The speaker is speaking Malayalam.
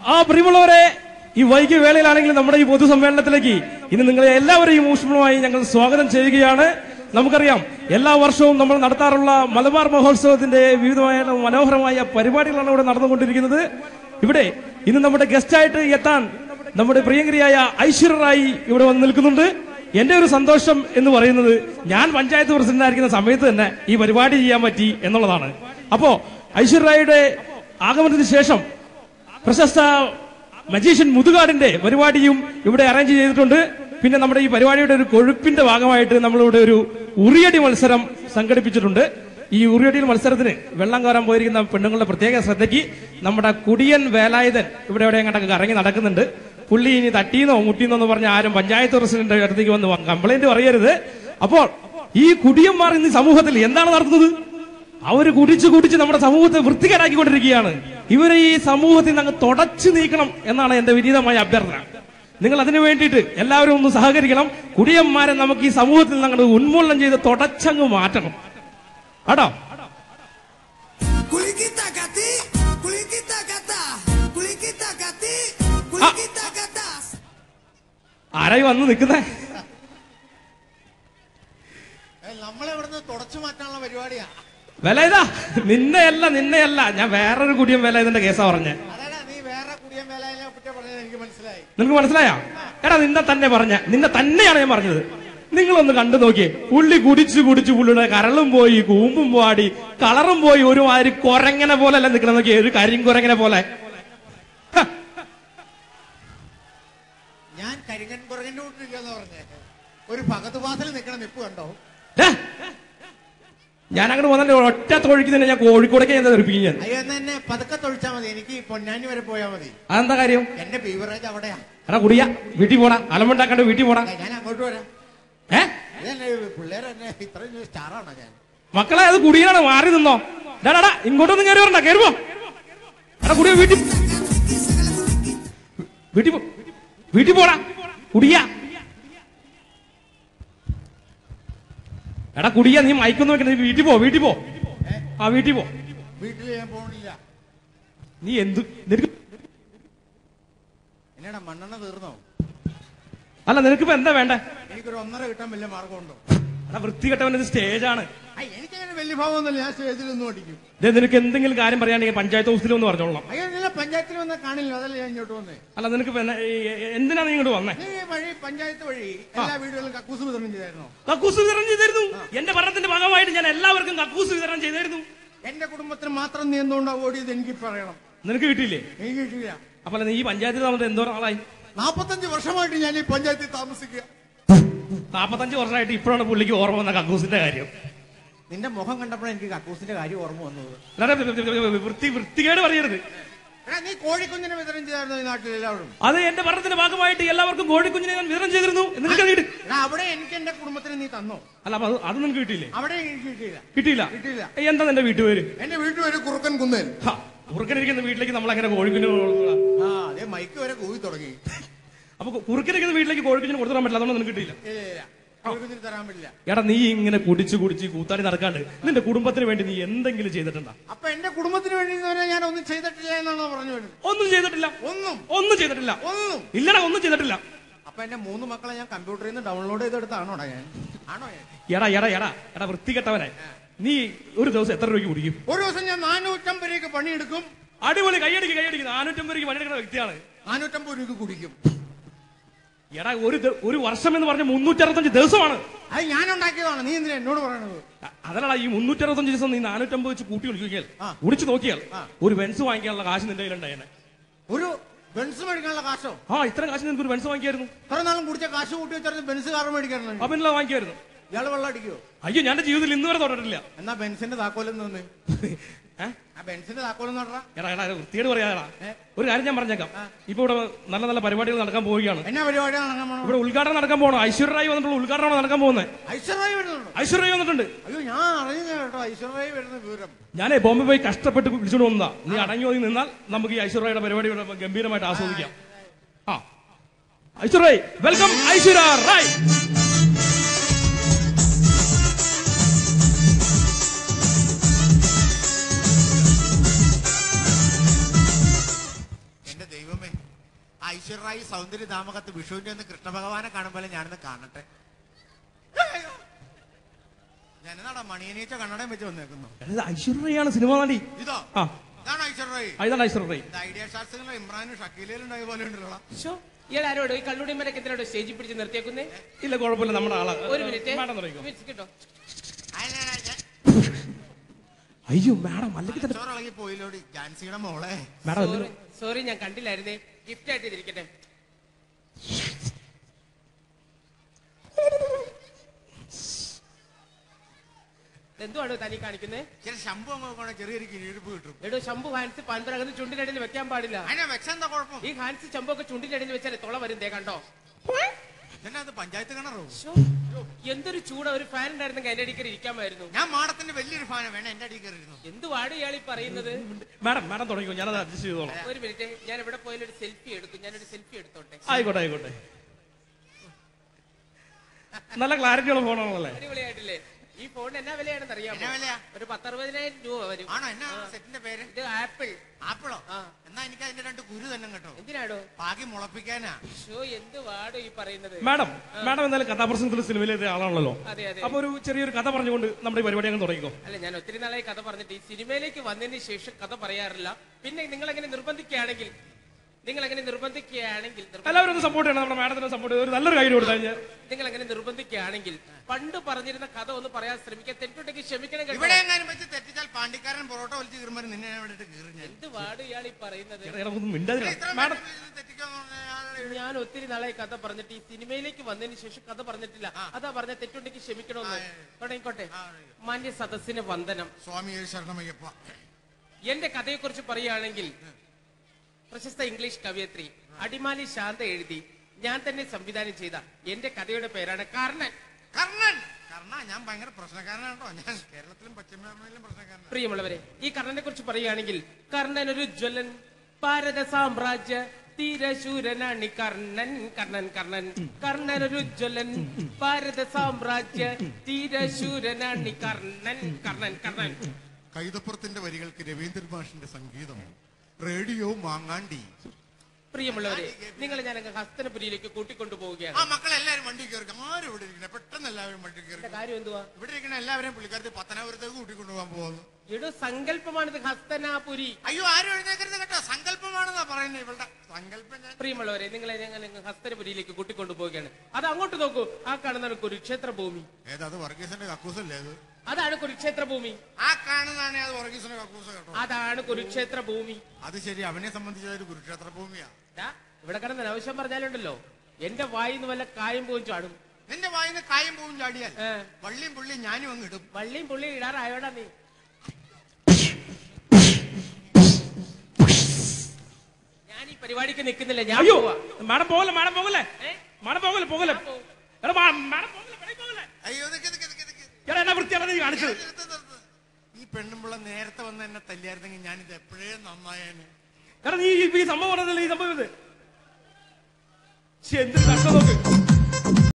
ആ പ്രിയമുള്ളവരെ ഈ വൈകിയ വേളയിലാണെങ്കിലും നമ്മുടെ ഈ പൊതുസമ്മേളനത്തിലേക്ക് ഇന്ന് നിങ്ങളെ എല്ലാവരെയും ഊഷ്മളമായി ഞങ്ങൾ സ്വാഗതം ചെയ്യുകയാണ് നമുക്കറിയാം എല്ലാ വർഷവും നമ്മൾ നടത്താറുള്ള മലബാർ മഹോത്സവത്തിന്റെ വിവിധമായ മനോഹരമായ പരിപാടികളാണ് ഇവിടെ നടന്നുകൊണ്ടിരിക്കുന്നത് ഇവിടെ ഇന്ന് നമ്മുടെ ഗസ്റ്റായിട്ട് എത്താൻ നമ്മുടെ പ്രിയങ്കരിയായ ഐശ്വര്യ റായി ഇവിടെ വന്ന് നിൽക്കുന്നുണ്ട് എന്റെ ഒരു സന്തോഷം എന്ന് പറയുന്നത് ഞാൻ പഞ്ചായത്ത് പ്രസിഡന്റ് ആയിരിക്കുന്ന സമയത്ത് തന്നെ ഈ പരിപാടി ചെയ്യാൻ പറ്റി എന്നുള്ളതാണ് അപ്പോ ഐശ്വര്യ റായിയുടെ ആഗമനത്തിന് ശേഷം പ്രശസ്ത മജീഷ്യൻ മുതുകാടിന്റെ പരിപാടിയും ഇവിടെ അറേഞ്ച് ചെയ്തിട്ടുണ്ട് പിന്നെ നമ്മുടെ ഈ പരിപാടിയുടെ ഒരു കൊഴുപ്പിന്റെ ഭാഗമായിട്ട് നമ്മളിവിടെ ഒരു ഉറിയടി മത്സരം സംഘടിപ്പിച്ചിട്ടുണ്ട് ഈ ഉറിയടി മത്സരത്തിന് വെള്ളം കോരാൻ പോയിരിക്കുന്ന പെണ്ണുങ്ങളുടെ പ്രത്യേക ശ്രദ്ധയ്ക്ക് നമ്മുടെ കുടിയൻ വേലായുധൻ ഇവിടെ എവിടെ എങ്ങോട്ടൊക്കെ കറങ്ങി നടക്കുന്നുണ്ട് പുള്ളി ഇനി തട്ടീന്നോ മുട്ടീന്നോ എന്ന് പറഞ്ഞ ആരും പഞ്ചായത്ത് പ്രസിഡന്റ് അടുത്തേക്ക് വന്ന് കംപ്ലൈന്റ് പറയരുത് അപ്പോൾ ഈ കുടിയന്മാർ ഇന്ന് ഈ സമൂഹത്തിൽ എന്താണ് നടത്തുന്നത് അവര് കുടിച്ച് കുടിച്ച് നമ്മുടെ സമൂഹത്തെ വൃത്തികേടാക്കിക്കൊണ്ടിരിക്കുകയാണ് ഇവരെ ഈ സമൂഹത്തിൽ നിന്ന് അങ്ങ് തുടച്ചു നീക്കണം എന്നാണ് എന്റെ വിനീതമായ അഭ്യർത്ഥന നിങ്ങൾ അതിനു വേണ്ടിയിട്ട് എല്ലാവരും ഒന്ന് സഹകരിക്കണം കുടിയന്മാരെ നമുക്ക് ഈ സമൂഹത്തിൽ നിന്ന് അങ്ങോട്ട് ഉന്മൂലനം ചെയ്ത് തുടച്ചങ്ങ് മാറ്റണം കേട്ടോ Kulikita kati, kulikita kata, kulikita kati, kulikita kata. ആരായി വന്ന് നിൽക്കുന്നേ നമ്മളെ ഇവിടുന്ന് തുടച്ചു മാറ്റാനുള്ള പരിപാടിയാ വില ഇതാ നിന്നെയല്ല നിന്നെയല്ല ഞാൻ വേറൊരു കുടിയൻ വില ഇതിന്റെ കേസാ പറഞ്ഞേ അതാടാ നീ വേറെ കുടിയൻ വേലായിനെ പറ്റി പറഞ്ഞത് എനിക്ക് മനസ്സിലായി നിനക്ക് മനസ്സിലായോ എടാ നിന്നെ തന്നെ പറഞ്ഞ നിന്നെ തന്നെയാണ് ഞാൻ പറഞ്ഞത് നിങ്ങളൊന്ന് കണ്ടു നോക്കിയേ പുള്ളി കുടിച്ചു കുടിച്ചു പുള്ളിയുടെ കരളും പോയി കൂമ്പും പാടി കളറും പോയി ഒരുമാതിരി കൊരങ്ങനെ പോലെ അല്ല നിൽക്കണം നോക്കിയേ ഒരു കരിങ്കുരങ്ങനെ പോലെ ഹ, ഞാൻ കരിങ്കൻ കുറകന്റെ കൂട്ടിരിക്കാന്ന് പറഞ്ഞേ ഒരു ഭഗത് വാസൽ നിൽക്കണ നിപ്പ് കണ്ടോ ദേ, ഞാൻ അങ്ങോട്ട് വന്നെ ഒറ്റ തൊഴിക്ക് തന്നെ ഞാൻ കോഴിക്കോടേക്ക് ഞാൻ തെറിപ്പിക്കും ഞാൻ അയ്യോ എന്നാ എന്നെ പതുക്കെ തൊഴിച്ചാ മതി എനിക്ക് ഈ പൊന്നാനി വരെ പോയാ മതി അതെന്താ കാര്യം എന്റെ ബീവറേജ് അവിടെയാ എടാ കുടിയ വീട്ടിൽ പോടാ അലമ്പുണ്ടാക്കാണ്ട് വീട്ടിൽ പോടാ ഏ, ഞാൻ അങ്ങോട്ട് വരാം ഏ ഇതെന്നെ പിള്ളേരെന്നെ ഇത്രയും സ്റ്റാറാണോ ഞാൻ മക്കളെ അത് കുടിയാണ് മാറി നിന്നോ ഡാടാ ഇങ്ങോട്ടൊന്നും കയറി വരണ്ട കയറി പോ എടാ കുടിയ വീട്ടിൽ വീട്ടിൽ പോ വീട്ടിൽ പോടാ കുടിയ എടാ കുടിയ നീ മയക്കൊന്നും വെക്കണ്ട നീ വീട്ടിൽ പോ വീട്ടിൽ പോ ആ വീട്ടിൽ പോ വീട്ടിൽ ഞാൻ പോകണില്ല നീ എന്ത് നിനക്ക് എന്നടാ മണ്ണെണ്ണ തീർന്നോ അല്ല നിനക്കിപ്പോ എന്താ വേണ്ടേ എനിക്കൊരു ഒന്നര കിട്ടാൻ വലിയ മാർഗമുണ്ടോ എടാ വൃത്തികെട്ടവൻ ഇത് സ്റ്റേജാണ് അയ്യ എനിക്കങ്ങനെ വലിയ ഭാവമൊന്നുമില്ല ഞാൻ സ്റ്റേജിൽ ഒന്നും അടിക്കും ദേ, നിനക്ക് എന്തെങ്കിലും കാര്യം പറയാണെങ്കിൽ പഞ്ചായത്ത് ഓഫീസിൽ ഒന്ന് പറഞ്ഞോളാം അയ്യോ നിന്നെ പഞ്ചായത്തിൽ വന്ന കാണില്ല അതല്ല ഞാൻ ഇങ്ങോട്ട് വന്നേ അല്ല നിനക്ക് ഇപ്പൊ എന്നാ- ഈ- ഈ- എന്തിനാ നീ ഇങ്ങോട്ട് വന്നേ നീ ഈ വഴി പഞ്ചായത്ത് വഴി എല്ലാ വീടുകളിലും കക്കൂസ് വിതരണം ചെയ്തായിരുന്നോ കക്കൂസ് വിതരണം ചെയ്തിരുന്നു എന്റെ പഠനത്തിന്റെ ഭാഗമായിട്ട് ഞാൻ എല്ലാവർക്കും കക്കൂസ് വിതരണം ചെയ്തിരുന്നു എന്റെ കുടുംബത്തിന് മാത്രം നീ എന്തുകൊണ്ടാ ഓടിയത് എനിക്ക് പറയണം നിനക്ക് കിട്ടിയില്ലേ എനിക്ക് കിട്ടില്ല അപ്പൊ നീ ഈ പഞ്ചായത്തിൽ താമസം എന്തോ ആളായി നാപ്പത്തഞ്ച് വർഷമായിട്ട് ഞാൻ ഈ പഞ്ചായത്തിൽ താമസിക്കുക നാപ്പത്തഞ്ച് വർഷമായിട്ട് ഇപ്പോഴാണ് പുള്ളിക്ക് ഓർമ്മ വന്ന കക്കൂസിന്റെ കാര്യം നിന്റെ മുഖം കണ്ടപ്പോഴാണ് എനിക്ക് കക്കൂസിന്റെ കാര്യം ഓർമ്മ വന്നത് അല്ലാതെ വൃത്തി വൃത്തികേട് പറയരുത് എടാ നീ കോഴിക്കുഞ്ഞിനെ വിതരണം ചെയ്തായിരുന്നു ഈ നാട്ടിൽ എല്ലാവരും അത് എന്റെ പഠനത്തിന്റെ ഭാഗമായിട്ട് എല്ലാവർക്കും കോഴിക്കുഞ്ഞിനെ ഞാൻ വിതരണം ചെയ്തിരുന്നു നിനക്ക് അത് കിട്ടി എടാ അവിടെ എനിക്ക് എന്റെ കുടുംബത്തിന് നീ തന്നോ അല്ല അപ്പൊ അത് അത് നിനക്ക് കിട്ടിയില്ലേ അവിടെ എനിക്ക് കിട്ടിയില്ല കിട്ടിയില്ല കിട്ടിയില്ല. ഏയ്, എന്താ നിന്റെ വീട്ടുപേര് എന്റെ വീട്ടിൽ ഒരു കുറുക്കൻ കുന്നേൽ കുറുക്കനിരിക്കുന്ന വീട്ടിലേക്ക് നമ്മൾ അങ്ങനെ കോഴിക്കുഞ്ഞിന് കൊടുക്കുക ആ അതേ മൈക്ക് വരെ കൂവി തുടങ്ങി അപ്പൊ കുറുക്കനിരിക്കുന്ന വീട്ടിലേക്ക് കോഴിക്കുഞ്ഞിന് കൊടുത്തിടാൻ പറ്റില്ല അതുകൊണ്ട് നിനക്ക് കിട്ടിയില്ല ഇല്ല, ഇല്ല, ഇല്ല. കുറുക്കത്തിന് തരാൻ പറ്റില്ല എടാ നീ ഇങ്ങനെ കുടിച്ച് കുടിച്ച് കൂത്താടി നടക്കാണ്ട് നിന്റെ കുടുംബത്തിന് വേണ്ടി നീ എന്തെങ്കിലും ചെയ്തിട്ടുണ്ടോ അപ്പൊ എന്റെ കുടുംബത്തിന് വേണ്ടി എന്ന് പറഞ്ഞാൽ ഞാൻ ഒന്നും ചെയ്തിട്ടില്ല എന്നാണോ പറഞ്ഞു വരുന്നത് ഒന്നും ചെയ്തിട്ടില്ല ഒന്നും ഒന്നും ചെയ്തിട്ടില്ല ഒന്നും ഇല്ലടാ ഒന്നും ചെയ്തിട്ടില്ല അപ്പൊ എന്റെ മൂന്ന് മക്കളെ ഞാൻ കമ്പ്യൂട്ടറിൽ നിന്ന് ഡൗൺലോഡ് ചെയ്തെടുത്താണോടാ ഞാൻ ആണോ ഞാൻ എടാ എടാ എടാ എടാ വൃത്തികെട്ടവനെ നീ ഒരു ദിവസം എത്ര രൂപയ്ക്ക് കുടിക്കും ഒരു ദിവസം ഞാൻ നാനൂറ്റമ്പത് രൂപയ്ക്ക് പണിയെടുക്കും അടിപൊളി കൈയടിക്ക് കൈയടിക്ക് നാനൂറ്റമ്പത് രൂപയ്ക്ക് പണിയെടുക്കുന്ന വ്യക്തിയാണ് നാനൂറ്റമ്പത് രൂപയ്ക്ക് കുടിക്കും എടാ ഒരു ദ- ഒരു വർഷം എന്ന് പറഞ്ഞ മുന്നൂറ്ററുപത്തഞ്ച് ദിവസമാണ് അത് ഞാൻ ഉണ്ടാക്കിയതാണ് നീ എന്തിനാ എന്നോട് പറയണത് അ- അതല്ലടാ ഈ മുന്നൂറ്ററുപത്തഞ്ച് ദിവസം നീ നാനൂറ്റമ്പത് വെച്ച് കൂട്ടി കുടിക്കുകയാൽ ആ. കുടിച്ചു നോക്കിയാൽ ആ. ഒരു ബെൻസ് വാങ്ങിക്കാനുള്ള കാശ് നിന്റെ കയ്യിലുണ്ടായേനെ ഒരു ബെൻസ് മേടിക്കാനുള്ള കാശോ ആ ഇത്ര കാശ് നിനക്ക് ഒരു ബെൻസ് വാങ്ങിക്കായിരുന്നു ഇത്ര നാളും കുടിച്ച കാശ് കൂട്ടി വെച്ചാൽ ബെൻസ് കാർ മേടിക്കാറുണ്ട് അപ്പൊ വാങ്ങിക്കായിരുന്നു ഇയാള് വെള്ളം അടിക്കുവോ അയ്യോ ഞാൻ എന്റെ ജീവിതത്തിൽ ഇന്ന് വരെ തൊട്ടിട്ടില്ല എന്നാ ബെൻസിന്റെ താക്കോലും നിന്ന് ഏ? ആ ബെൻസിന്റെ താക്കോലും നടറാ എടാ എടാ വൃത്തിയോട് പറയാടാ ഏ? ഒരു കാര്യം ഞാൻ പറഞ്ഞേക്കാം ഇപ്പൊ ഇവിടെ നല്ല നല്ല പരിപാടികൾ നടക്കാൻ പോവുകയാണ് എന്നാ പരിപാടി നടക്കാൻ പോണോ ഇവിടെ ഉദ്ഘാടനം നടക്കാൻ പോകണം ഐശ്വര്യറായി വന്നിട്ടുള്ള ഉദ്ഘാടനമാണ് നടക്കാൻ പോകുന്നത് ഐശ്വര്യായി വരുന്നുണ്ടോ ഐശ്വര്യറായി വന്നിട്ടുണ്ട് അയ്യോ ഞാൻ അറിയുന്ന കേട്ടോ ഐശ്വര്യായി വരുന്ന വിവരം ഞാനേ ബോംബെ പോയി കഷ്ടപ്പെട്ട് വിളിച്ചോണ്ട് വന്നതാ നീ അടങ്ങി ഒതുങ്ങി നിന്നാൽ നമുക്ക് ഈ ഐശ്വര്യയുടെ പരിപാടി ഇവിടെ ഗംഭീരമായിട്ട് ആസ്വദിക്കാം ആ ഐശ്വര്യ വെൽക്കം ഐശ്വര്യ റായ് എന്റെ ദൈവമേ ഐശ്വര്യായി സൗന്ദര്യധാമകത്ത് വിഷുവിന്റെ ഒന്ന് കൃഷ്ണഭഗവാനെ കാണുമ്പോൾ ഞാനൊന്ന് കാണട്ടെ ഞാനെന്നാടാ മണിയനീച്ച കണ്ണടയും വെച്ച് വന്നേക്കുന്നു ഇത് ഐശ്വര്യയാണ് സിനിമ നടി ഇതോ ആ ഇതാണ് ഐശ്വര്യായി ആ, ഇതാണ് ഐശ്വര്യ ഇത് ഐഡിയ സ്റ്റാർസിലെ ഇമ്രാനും ഷക്കീലയിലും ഉണ്ടായ പോലെ ഉണ്ടല്ലോ ഷോ ഇയാൾ ആരോടോ ഈ കള്ളുടിമരൊക്കെ എന്തിനാടോ സ്റ്റേജിൽ പിടിച്ച് നിർത്തിയേക്കുന്നേ ഇല്ല കുഴപ്പമില്ല നമ്മുടെ ആളാ ഒരു മിനിറ്റ് മാഡം തുടങ്ങിക്കോ മിനിറ്റ് കേട്ടോ അയ്യോ മാഡം അല്ലെങ്കിൽ തന്നെ ചോറിളകി പോയില്ലോടി ജാൻസിയുടെ മോളെ മാഡം സോറി എന്തിനു- സോറി ഞാൻ കണ്ടില്ലായിരുന്നേ ഗിഫ്റ്റ് ആയിട്ട് ഇരിക്കട്ടെ എന്തുവാണോ തനി കാണിക്കുന്നേ ചില ശമ്പു അങ്ങ് നോക്കണേ ചെറിയൊരു കിഴിപ്പ് കിട്ടും എടോ ശംഭു ഹാൻസ് പാൻപരകന്ന് ചുണ്ടിനടിയിൽ വെക്കാൻ പാടില്ല അതിനെ വെച്ചെന്താ കുഴപ്പം ഈ ഹാൻസ് ചമ്പൊക്കെ ചുണ്ടിനടിയിൽ വെച്ചാൽ തുള വരും ദേ കണ്ടോ എന്നാ അത് പഞ്ചായത്ത് കിണറോ ശ്ശോ, എന്തൊരു ചൂട ഒരു ഫാൻ ഉണ്ടായിരുന്നെങ്കിൽ എന്റെ അടിക്കറി ഇരിക്കാമായിരുന്നു ഞാൻ മാടത്തിന്റെ വലിയൊരു ഫാന വേണം എന്റെ അടിയിൽ കയറിയിരുന്നു എന്തുവാണ് ഇയാൾ ഈ പറയുന്നത് മാഡം മാഡം തുടങ്ങിക്കോ ഞാനത് അഡ്ജസ്റ്റ് ചെയ്തോളാം ഒരു മിനിറ്റ് ഞാൻ എവിടെ പോയാലും ഒരു സെൽഫി എടുക്കും ഞാനൊരു സെൽഫി എടുത്തോട്ടെ ആയിക്കോട്ടെ ആയിക്കോട്ടെ നല്ല ക്ലാരിറ്റിയുള്ള ഫോണാണല്ലേ അടിപൊളിയായിട്ടില്ലേ ഈ ഫോണിന് എന്നാ വിലയാണെന്ന് അറിയാമോ എന്നാ വിലയാ? ഒരു പത്തറുപതിനായിരം രൂപ വരും ആണോ എന്നാ സെറ്റിന്റെ പേര് ഇത് ആപ്പിൾ ആപ്പിളോ ആ. എന്നാ എനിക്ക് അതിന്റെ രണ്ട് കുരു തന്നെ കേട്ടോ എന്തിനാടോ പാകി മുളപ്പിക്കാനാ ഷോ എന്ത് വാടോ ഈ പറയുന്നത് മാഡം മാഡം എന്തായാലും കഥാപ്രസംഗത്തിൽ സിനിമയിലെ ആളാണല്ലോ അതെ അതെ അപ്പൊ ഒരു ചെറിയൊരു കഥ പറഞ്ഞുകൊണ്ട് നമ്മുടെ ഈ പരിപാടി അങ്ങ് തുടങ്ങിക്കോ അല്ല ഞാൻ ഒത്തിരി നാളായി കഥ പറഞ്ഞിട്ട് ഈ സിനിമയിലേക്ക് വന്നതിന് ശേഷം കഥ പറയാറില്ല പിന്നെ നിങ്ങൾ എങ്ങനെ നിർബന്ധിക്കുകയാണെങ്കിൽ നിങ്ങൾ എങ്ങനെ നിർബന്ധിക്കുകയാണെങ്കിൽ നിർബ- എല്ലാവരും ഒന്ന് സപ്പോർട്ട് ചെയ്യണം നമ്മുടെ മാഡത്തിന് സപ്പോർട്ട് ചെയ്ത് ഒരു നല്ലൊരു കൈ കൊടുത്തു കഴിഞ്ഞാൽ നിങ്ങൾ എങ്ങനെ നിർബന്ധിക്കുകയാണെങ്കിൽ പണ്ട് പറഞ്ഞിരുന്ന കഥ ഒന്ന് പറയാൻ ശ്രമിക്കാൻ തെറ്റുണ്ടെങ്കിൽ ക്ഷമിക്കണം കേട്ടോ. ഇവിടെ എങ്ങാനും വെച്ച് തെറ്റിച്ചാൽ പാണ്ടിക്കാരൻ പൊറോട്ട വലിച്ച് കീറുമ്പോൾ നിന്നെ ഞാൻ ഇവിടെ കീറും ഞാൻ എന്ത് വാട് ഇയാൾ ഈ പറയുന്നത് ഒന്നും മിണ്ടാതില്ല ഇത്ര മാഡം തെറ്റിക്കാന്ന് പറഞ്ഞാൽ ഞാൻ ഒത്തിരി നാളായി കഥ പറഞ്ഞിട്ട് ഈ സിനിമയിലേക്ക് വന്നതിന് ശേഷം കഥ പറഞ്ഞിട്ടില്ല അതാ പറഞ്ഞ തെറ്റുണ്ടെങ്കിൽ ക്ഷമിക്കണമെന്ന് തുടങ്ങിക്കോട്ടെ മാന്യ സദസ്സിന് വന്ദനം സ്വാമി ശരണമയ്യപ്പ എന്റെ കഥയെക്കുറിച്ച് പറയുകയാണെങ്കിൽ പ്രശസ്ത ഇംഗ്ലീഷ് കവയത്രി അടിമാലി ശാന്ത എഴുതി ഞാൻ തന്നെ സംവിധാനം ചെയ്ത എന്റെ കഥയുടെ പേരാണ് കർണൻ കർണൻ കർണ ഞാൻ ഭയങ്കര പ്രശ്നക്കാരനാണ് കേട്ടോ ഞാൻ കേരളത്തിലും പശ്ചിമബംഗാളിലും പ്രശ്നക്കാരനാണ് പ്രിയമുള്ളവരെ ഈ കർണനെ കുറിച്ച് പറയുകയാണെങ്കിൽ കർണൻ ഒരു ജ്വലൻ ഭാരത സാമ്രാജ്യ തീരശൂരനാണ് കർണൻ കർണൻ കർണൻ കർണൻ ഒരു ജ്വലൻ ഭാരത സാമ്രാജ്യ തീരശൂരനാണ് കർണൻ കർണൻ കർണൻ കൈതപ്പുറത്തിന്റെ വരികൾക്ക് രവീന്ദ്രൻ മാഷിന്റെ സംഗീതം റേഡിയോ മാങ്ങാണ്ടി പ്രിയമുള്ളവരെ നിങ്ങളെ ഞാൻ അങ്ങ് ഹസ്തനപുരിയിലേക്ക് കൂട്ടിക്കൊണ്ടു ആ പോവുകയാണ് മക്കളെല്ലാരും വണ്ടി കയറി ആരും ഇവിടെ ഇരിക്കണേ പെട്ടെന്ന് എല്ലാവരും വണ്ടി കയറി എന്റെ കാര്യം എന്തുവാ ഇവിടെ ഇരിക്കുന്ന എല്ലാവരെയും പുള്ളിക്കാരത്ത് പത്തനാപുരത്തേക്ക് കൂട്ടിക്കൊണ്ടുപോകാൻ പോകുന്നു എടോ സങ്കല്പമാണിത് ഹസ്തനാപുരി അയ്യോ ആരും എഴുന്നേക്കരുത് കേട്ടോ സങ്കല്പമാണെന്നാ പറയുന്നത് ഇവളുടെ സങ്കല്പം ഞാൻ പ്രിയമുള്ളവരെ നിങ്ങളെ ഞങ്ങൾ അങ്ങ് ഹസ്തനപുരിയിലേക്ക് കൂട്ടിക്കൊണ്ടു പോവുകയാണ് അത് അങ്ങോട്ട് നോക്കൂ ആ കാണുന്നതാണ് കുരുക്ഷേത്ര ഭൂമി ഏതത് വർഗീസിന്റെ കക്കൂസല്ലേ അത് അതാണ് കുരുക്ഷേത്ര ഭൂമി ആ കാണുന്നതാണ് അത് വർഗീസിന്റെ കക്കൂസ കേട്ടോ അതാണ് കുരുക്ഷേത്ര ഭൂമി അത് ശരി അവനെ സംബന്ധിച്ച് ഒരു കുരുക്ഷേത്ര ഭൂമിയാ ദാ, ഇവിടെ കിടന്ന് അനാവശ്യം പറഞ്ഞാലുണ്ടല്ലോ എന്റെ വായിന്ന് വല്ല കായും പോവും ചാടും നിന്റെ വായിന്ന് കായും പൂവും ചാടിയാൽ ഏ. വള്ളിയും പുള്ളിയും ഞാനും അങ്ങ് ഇടും വള്ളിയും പുള്ളിയും ഇടാറായോടാ നീ ഞാൻ ഈ പരിപാടിക്ക് നിൽക്കുന്നില്ല ഞാൻ അയ്യോ പോവാ മാഡം പോകല്ലേ മാഡം പോകല്ലേ ഏ? മാഡം പോകല്ലേ പോകല്ലേ ഞാൻ പോവും. എടാ മാ- മാഡം പോകല്ലേ വെളിയിൽ പോകല്ലേ അയ്യോ നിക്ക് നിക്ക് നിക്ക് നിക്ക്. എടാ എന്നാ വൃത്തിയാണ് നീ കാണിച്ചത് നിർത്ത് നിർത്ത്. ഈ പെണ്ണുമ്പിള്ള നേരത്തെ വന്ന് എന്നെ തല്ലിയായിരുന്നെങ്കിൽ ഞാനിത് എപ്പോഴേ നന്നായേനെ എടാ നീ ഈ- ഈ സംഭവം പറഞ്ഞതല്ലേ ഈ സംഭവം ഇത് ശ്ശെ, എന്തൊരു കഷ്ടം നോക്ക്